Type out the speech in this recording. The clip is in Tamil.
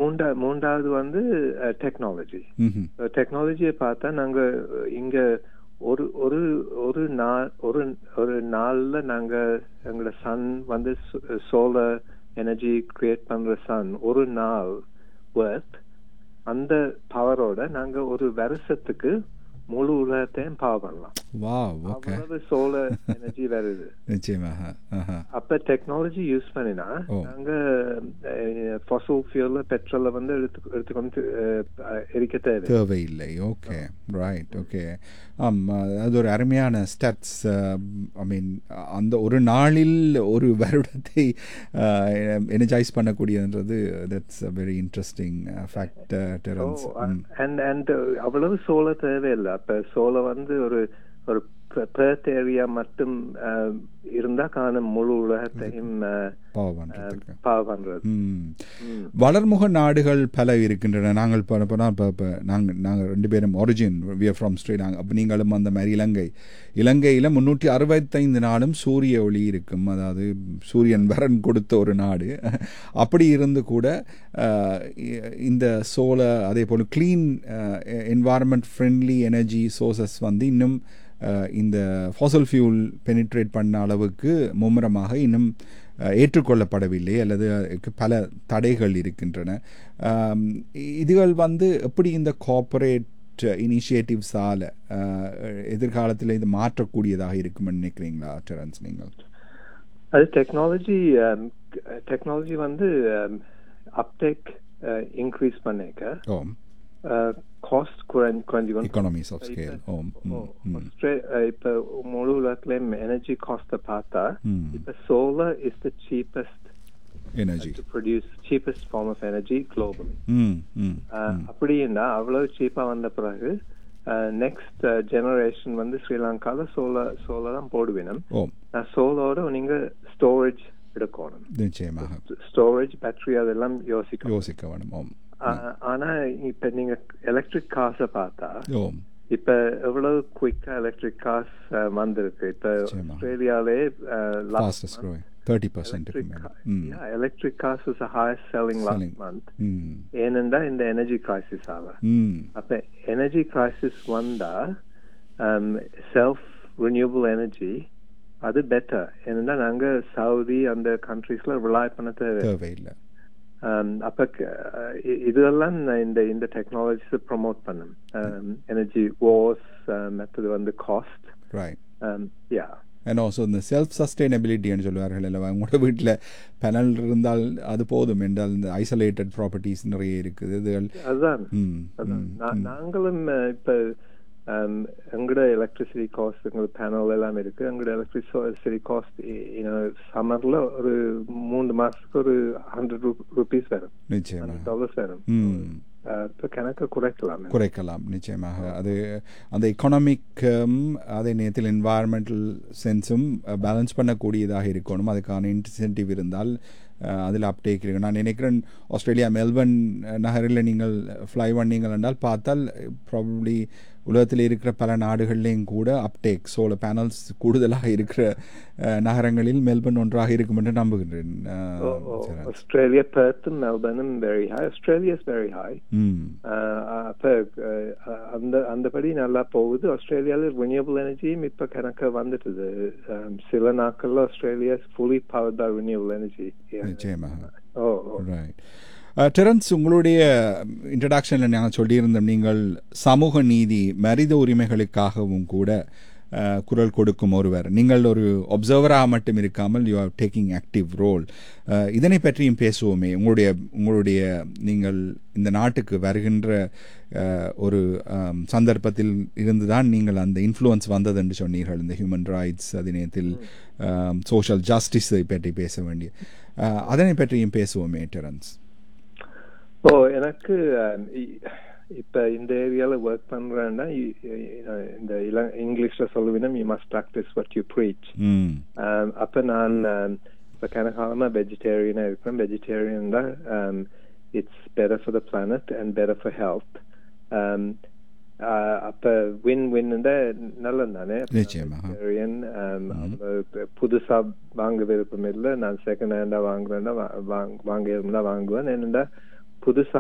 மூண்டா மூன்றாவது வந்து டெக்னாலஜி ம்ஹும். டெக்னாலஜியை பார்த்தா நாங்க இங்க ஒரு ஒரு ஒரு நாள் ஒரு ஒரு நாள்ல நாங்க எங்களோட சன் வந்து சோலார் எனர்ஜி கிரியேட் பண்ற சன் ஒரு நாள் ஒர்த் அந்த பவரோட நாங்க ஒரு வருஷத்துக்கு முழு உலகத்தையும் பவர் பண்ணலாம் வாவ் ஓகே அவ்வளவு சோலார் எனர்ஜி வருது நிச்சயமாக ஆஹா அப்ப டெக்னாலஜி யூஸ் பண்ணினா ஓ. நாங்க ஃபாசில் ஃபியூல் பெட்ரோலை வந்து எடுத்து எடுத்துக்கொண்டு அஹ், எரிக்க தேவை தேவையில்லை ஓகே ரைட் ஓகே ஆம் அது ஒரு அருமையான ஸ்டட்ஸ் ஐ மீன் அந்த ஒரு நாளில் ஒரு வருடத்தை எனர்ஜைஸ் பண்ணக்கூடியதுன்றது that's a very interesting fact Terence and and அவ்வளவு சோள தேவையில்லை அப்ப சோளம் வந்து ஒரு ஒரு பேர்த் ஏரியா மட்டும் அஹ், இருந்தா காணும் முழு உலகத்தையும் பாவம் பண்ணுறதுக்கு பாவ் பண்றது ம் ம். வளர்முக நாடுகள் பல இருக்கின்றன நாங்கள் இப்போ இப்போ இப்போ நாங்கள் நாங்கள் ரெண்டு பேரும் ஒரிஜின் வியர் ஃப்ரம் ஸ்ரீ நாங்கள் அப்போ நீங்களும் அந்த மாதிரி இலங்கை இலங்கையில் முந்நூற்றி அறுபத்தைந்து நாளும் சூரிய ஒளி இருக்கும் அதாவது சூரியன் வரன் கொடுத்த ஒரு நாடு அப்படி இருந்து கூட அஹ், இ- இந்த சோல அதே போல் clean environment friendly energy sources வந்து இன்னும் அஹ், இந்த ஃபாசல் ஃபியூல் பெனிட்ரேட் பண்ண அளவுக்கு மும்முரமாக இன்னும் அஹ், ஏற்றுக்கொள்ளப்படவில்லை அல்லது அதுக்கு பல தடைகள் இருக்கின்றன ஆம், இதுகள் வந்து எப்படி இந்த கார்ப்பரேட் இனிஷியேட்டிவ்ஸால் எதிர்காலத்தில் இது மாற்றக்கூடியதாக இருக்கும்னு நினைக்கிறீங்களா டெரன்ஸ் நீங்கள் அது டெக்னாலஜி டெக்னாலஜி வந்து அப்டேக் இன்க்ரீஸ் பண்ணிக்க ஓம் காஸ்ட் குறைஞ்சு குறைஞ்சு கொண்டு எக்கானமிஸ் ஆஃப் ஸ்கேல் ஓம் ஓ, ம், ம், Austra- அஹ், இப்ப முழு உலகத்திலயும் எனர்ஜி காஸ்ட பார்த்தா ம். இப்ப solar is the cheapest energy to produce cheapest form of energy globally ம் ம் அப்படின்னா அவ்வளவு சீப்பா வந்த பிறகு நெக்ஸ்ட் ஜெனரேஷன் வந்து ஸ்ரீலங்கால சோலார் சோலார் தான் போடுவேணும் ஓம் நான் சோலோட நீங்க ஸ்டோரேஜ் எடுக்கணும் நிச்சயமாக ஸ்டோரேஜ் பேட்டரி அதெல்லாம் யோசிக்கணும் யோசிக்க வேணும் ஓம் ஆஹ், ஆனா இப்ப நீங்க எலக்ட்ரிக் காசை பார்த்தா ஓம் இப்ப எவ்வளவு குயிக்கா எலக்ட்ரிக் கார்ஸ் வந்திருக்கு இப்ப நிச்சயமா. ஆஸ்திரேலியாலே ஃபாஸ்டஸ்ட் க்ரோயிங் தேர்ட்டி பர்சன்ட் ம் electric cars is highest selling last Selling. Month ம் ஏனென்றா இந்த எனர்ஜி கிரைசிஸ் ஆக ம் அப்ப எனர்ஜி கிரைசிஸ் வந்தா செல்ஃப் ரினியூவபிள் எனர்ஜி அது பெட்டர் ஏன்னா நாங்க சவுதி அந்த கண்ட்ரீஸ்ல ரிலை பண்ண தேவை தேவையில்லை Um, அப்ப க- இ- இதெல்லாம் நான் இந்த இந்த டெக்னாலஜிஸ் ப்ரொமோட் பண்ணும் எனர்ஜி வாஸ் மற்றது வந்து cost right yeah and also இந்த செல்ஃப் சஸ்டைனபிலிட்டின்னு சொல்லுவார்கள் அல்லவா உங்களோட வீட்டில் பேனல் இருந்தால் அது போதும் என்றால் இந்த ஐசோலேட்டட் ப்ராப்பர்ட்டிஸ் நிறைய இருக்குது இதுகள் அதுதான் ம் அதான். ம், நா- ம். நாங்களும் அஹ், இப்ப um, எங்களோட எலக்ட்ரிசிட்டி காஸ்ட் எங்களோட பேனல் எல்லாம் இருக்கு எங்களோட எலக்ட்ரிசிட்டி காஸ்ட் சம்மர்ல ஒரு மூணு மாசத்துக்கு ஒரு ஹண்ட்ரட் ருபீஸ் வரும் நிச்சயமாக ஹண்ட்ரட் டாலர்ஸ் வரும் ம் அஹ், இப்ப கணக்கு குறைக்கலாம் குறைக்கலாம் நிச்சயமாக அது அந்த எக்கனாமிக்கும் அதே நேரத்தில் என்வாயர்மெண்டல் சென்ஸும் பேலன்ஸ் பண்ணக்கூடியதாக இருக்கணும் அதுக்கான இன்சென்டிவ் இருந்தால் அதில் அப்டேக் இருக்கு நான் நினைக்கிறேன் ஆஸ்திரேலியா மெல்பர்ன் நகரில் நீங்கள் ஃப்ளை பண்ணீங்கள் என்றால் பார்த்தால் ப்ராபப்ளி உலகத்தில் இருக்கிற பல நாடுகள்லேயும் கூட அப்டேக் சோலார் பேனல்ஸ் கூடுதலாக இருக்கிற அஹ், நகரங்களில் மெல்பர்ன் ஒன்றாக இருக்கும் என்று நம்புகின்றேன் அஹ், சரி. ஆஸ்திரேலியா பெர்த்தும் மெல்பர்னும் very high Australia is very high ம் அப்ப அஹ், அந்த அந்தபடி நல்லா போகுது ஆஸ்திரேலியால ரினியூவபிள் எனர்ஜியும் இப்ப கணக்க வந்துட்டுது Um, சில நாட்கள்ல Australia fully powered by renewable energy நிச்சயமாக ஓ ரைட் டெரன்ஸ் உங்களுடைய இன்ட்ரடக்ஷனில் நாங்கள் சொல்லியிருந்தோம் நீங்கள் சமூக நீதி மனித உரிமைகளுக்காகவும் கூட அஹ், குரல் கொடுக்கும் ஒருவர் நீங்கள் ஒரு ஒப்சர்வராக மட்டும் இருக்காமல் you are taking active role இதனை பற்றியும் பேசுவோமே உங்களுடைய உங்களுடைய நீங்கள் இந்த நாட்டுக்கு வருகின்ற அஹ், ஒரு அம், சந்தர்ப்பத்தில் இருந்துதான் நீங்கள் அந்த இன்ஃப்ளூயன்ஸ் வந்தது என்று சொன்னீர்கள் இந்த ஹியூமன் ரைட்ஸ் அதே நேரத்தில் சோஷியல் ஜஸ்டிஸை பற்றி பேச வேண்டிய அஹ், அதனை பற்றியும் பேசுவோமே டெரன்ஸ் ஓ எனக்கு um, இ- இப்ப இந்த ஏரியால ஒர்க் பண்றேன்னா இ- இ- இந்த இள இங்கிலீஷ்ல சொல்லுவினம் you must practice what you preach ம் அப்ப நான் um, இப்ப கனகாலமா வெஜிடேரியனா இருக்கிறேன் வெஜிடேரியன் தான் it's better for the planet and better for health அப்ப வின் வின் நல்லது தானே நிச்சயமாக. வெஜிடேரியன் புதுசா வாங்க விருப்பம் இல்லை நான் செகண்ட் ஹேண்டா வாங்குறேன்னா வா- வாங்க வாங்க இருந்தா வாங்குவேன் என்னடா புதுசா